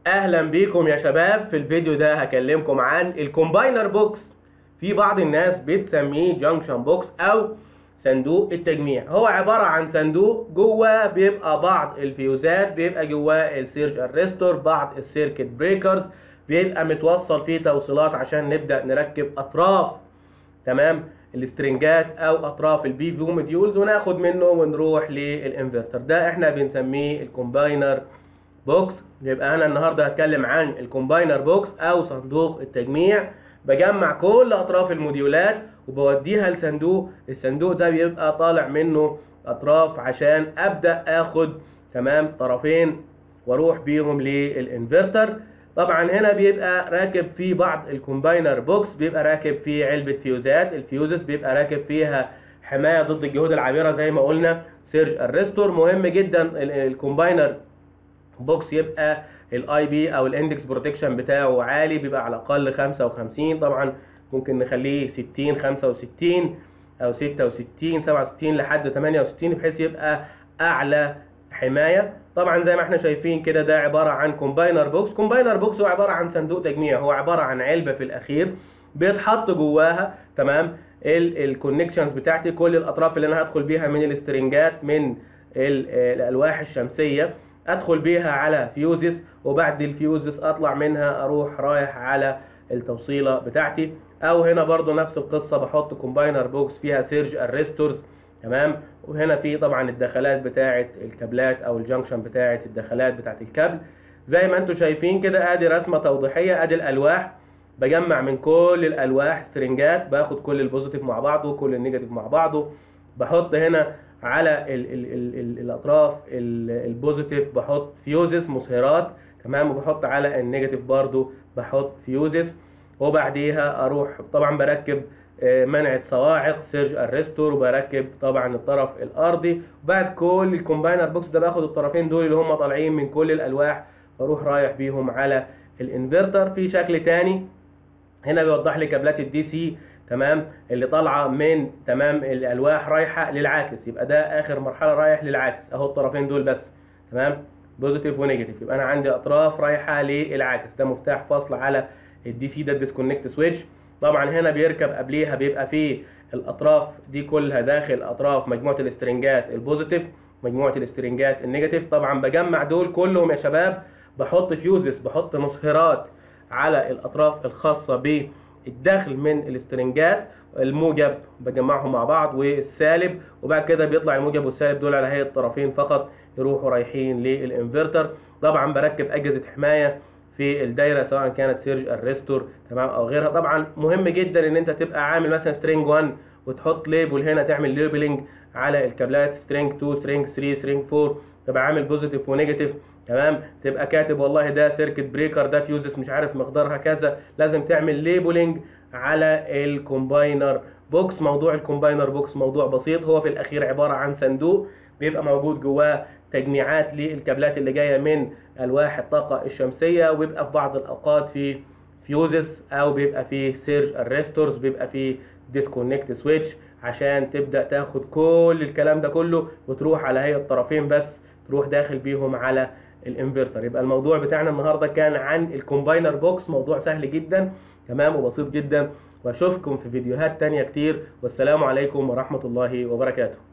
اهلا بيكم يا شباب في الفيديو ده هكلمكم عن الكومباينر بوكس في بعض الناس بتسميه جانكشن بوكس او صندوق التجميع هو عبارة عن صندوق جواه بيبقى بعض الفيوزات بيبقى جواه السيرج ارستور بعض السيركت بريكرز بيبقى متوصل فيه توصيلات عشان نبدأ نركب اطراف تمام السترنجات او اطراف البي فيو موديولز وناخد منه ونروح للانفرتر ده احنا بنسميه الكومباينر بوكس يبقى انا النهارده هتكلم عن الكومباينر بوكس او صندوق التجميع بجمع كل اطراف الموديولات وبوديها لصندوق الصندوق ده بيبقى طالع منه اطراف عشان ابدا اخد تمام طرفين واروح بيهم للانفرتر طبعا هنا بيبقى راكب فيه بعض الكومباينر بوكس بيبقى راكب فيه علبة فيوزات الفيوزز بيبقى راكب فيها حماية ضد الجهود العابرة زي ما قلنا سيرج ارستور مهم جدا الكومباينر بوكس يبقى الاي بي او الاندكس بروتكشن بتاعه عالي بيبقى على الاقل 55 طبعا ممكن نخليه 60 65 او 66 67 لحد 68 بحيث يبقى اعلى حمايه طبعا زي ما احنا شايفين كده ده عباره عن كومباينر بوكس كومباينر بوكس هو عباره عن صندوق تجميع هو عباره عن علبه في الاخير بيتحط جواها تمام الكونكشنز بتاعتي كل الاطراف اللي انا هدخل بيها من السترنجات من الالواح الشمسيه ادخل بيها على فيوزز وبعد الفيوزز اطلع منها اروح رايح على التوصيله بتاعتي او هنا برضو نفس القصه بحط كومباينر بوكس فيها سيرج ارستورز تمام وهنا في طبعا الدخلات بتاعه الكابلات او الجنكشن بتاعه الدخلات بتاعه الكابل زي ما انتم شايفين كده ادي رسمه توضيحيه ادي الالواح بجمع من كل الالواح سترنجات باخد كل البوزيتيف مع بعضه كل النيجاتيف مع بعضه بحط هنا على ال ال ال ال الاطراف البوزيتيف بحط فيوزز مصهرات تمام وبحط على النيجاتيف برضو بحط فيوزز وبعديها اروح طبعا بركب منعة صواعق سيرج ارستور وبركب طبعا الطرف الارضي وبعد كل الكومباينر بوكس ده باخد الطرفين دول اللي هم طالعين من كل الالواح واروح رايح بيهم على الانفرتر في شكل تاني هنا بيوضح لي كابلات الدي سي تمام اللي طالعه من تمام الالواح رايحه للعاكس يبقى ده اخر مرحله رايح للعاكس اهو الطرفين دول بس تمام بوزيتيف ونيجاتيف يبقى انا عندي اطراف رايحه للعاكس ده مفتاح فصل على الدي سي ده الديسكونكت سويتش طبعا هنا بيركب قبليها بيبقى فيه الاطراف دي كلها داخل اطراف مجموعه الاسترنجات البوزيتيف مجموعه الاسترنجات النيجاتيف طبعا بجمع دول كلهم يا شباب بحط فيوزز بحط مصهرات على الاطراف الخاصه بالداخل من الاسترنجات الموجب بجمعهم مع بعض والسالب وبعد كده بيطلع الموجب والسالب دول على هيئه طرفين فقط يروحوا رايحين للانفرتر طبعا بركب اجهزه حمايه في الدايره سواء كانت سيرج ارستور تمام او غيرها طبعا مهم جدا ان انت تبقى عامل مثلا سترينج 1 وتحط ليبل هنا تعمل ليبلنج على الكابلات سترينج 2 سترينج 3 سترينج 4 تبقى عامل بوزيتيف ونيجاتيف تمام تبقى كاتب والله ده سيركت بريكر ده فيوزز مش عارف مقدارها كذا لازم تعمل ليبلنج على الكومباينر بوكس موضوع الكومباينر بوكس موضوع بسيط هو في الاخير عباره عن صندوق بيبقى موجود جواه تجميعات للكابلات اللي جايه من الواح الطاقه الشمسيه وبيبقى في بعض الاوقات في فيوزز او بيبقى في سيرج ارستورز بيبقى في ديسكونكت سويتش عشان تبدا تاخد كل الكلام ده كله وتروح على هيئه طرفين بس تروح داخل بيهم على الانفرتر يبقى الموضوع بتاعنا النهارده كان عن الكومباينر بوكس موضوع سهل جدا تمام وبسيط جدا واشوفكم في فيديوهات تانية كتير والسلام عليكم ورحمه الله وبركاته